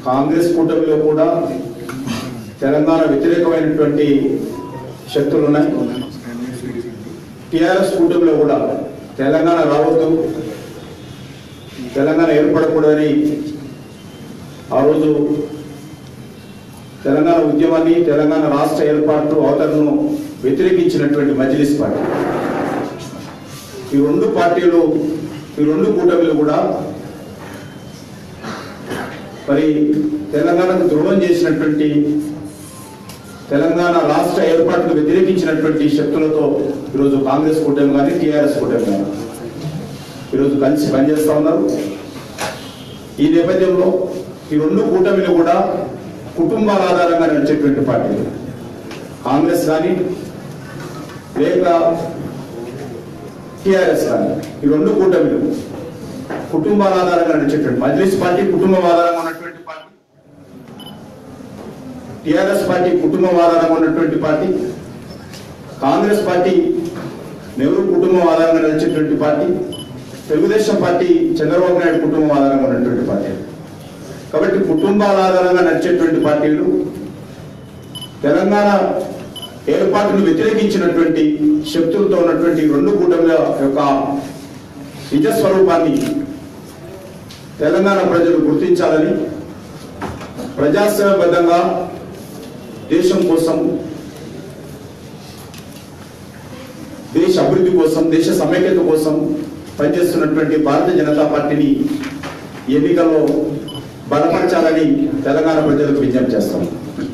కాంగ్రెస్ కూటమిలో కూడా తెలంగాణ వ్యతిరేకమైనటువంటి శక్తులు ఉన్నాయి టిఆర్ఎస్ కూటమిలో కూడా తెలంగాణ రావద్దు తెలంగాణ ఏర్పడకూడదని ఆ రోజు తెలంగాణ ఉద్యమాన్ని తెలంగాణ రాష్ట్ర ఏర్పాటు అవతరణను వ్యతిరేకించినటువంటి మజ్లిస్ పార్టీ ఈ రెండు పార్టీలు ఈ రెండు కూటమిలు కూడా మరి తెలంగాణకు ద్రోహం చేసినటువంటి తెలంగాణ రాష్ట్ర ఏర్పాటును వ్యతిరేకించినటువంటి శక్తులతో ఈరోజు కాంగ్రెస్ కూటమి కానీ టీఆర్ఎస్ కూటమి కానీ ఈరోజు కలిసి పనిచేస్తా ఉన్నారు ఈ నేపథ్యంలో ఈ రెండు కూటమిలు కూడా కుటుంబాల ఆధారంగా నడిచేటువంటి పార్టీలు కాంగ్రెస్ కానీ లేక టిఆర్ఎస్ కానీ ఈ రెండు కూటమిలు కుటుంబాల ఆధారంగా నడిచేటువంటి మజ్లిస్ పార్టీ కుటుంబం ఆధారంగా ఉన్నటువంటి పార్టీ టిఆర్ఎస్ పార్టీ కుటుంబం ఆధారంగా ఉన్నటువంటి పార్టీ కాంగ్రెస్ పార్టీ నెహ్రూ కుటుంబం ఆధారంగా నడిచేటువంటి పార్టీ తెలుగుదేశం పార్టీ చంద్రబాబు నాయుడు కుటుంబం ఆధారంగా ఉన్నటువంటి పార్టీ కాబట్టి కుటుంబాల ఆధారంగా నడిచేటువంటి పార్టీలు తెలంగాణ ఏర్పాటును వ్యతిరేకించినటువంటి శక్తులతో ఉన్నటువంటి ఈ రెండు కూటమిల యొక్క నిజ స్వరూపాన్ని తెలంగాణ ప్రజలు గుర్తించాలని ప్రజాస్వామ్యబద్ధంగా దేశం కోసం దేశ అభివృద్ధి కోసం దేశ సమైక్యత కోసం పనిచేస్తున్నటువంటి భారతీయ జనతా పార్టీని ఎన్నికల్లో బలపరచాలని తెలంగాణ ప్రజలకు విజ్ఞప్తి చేస్తాం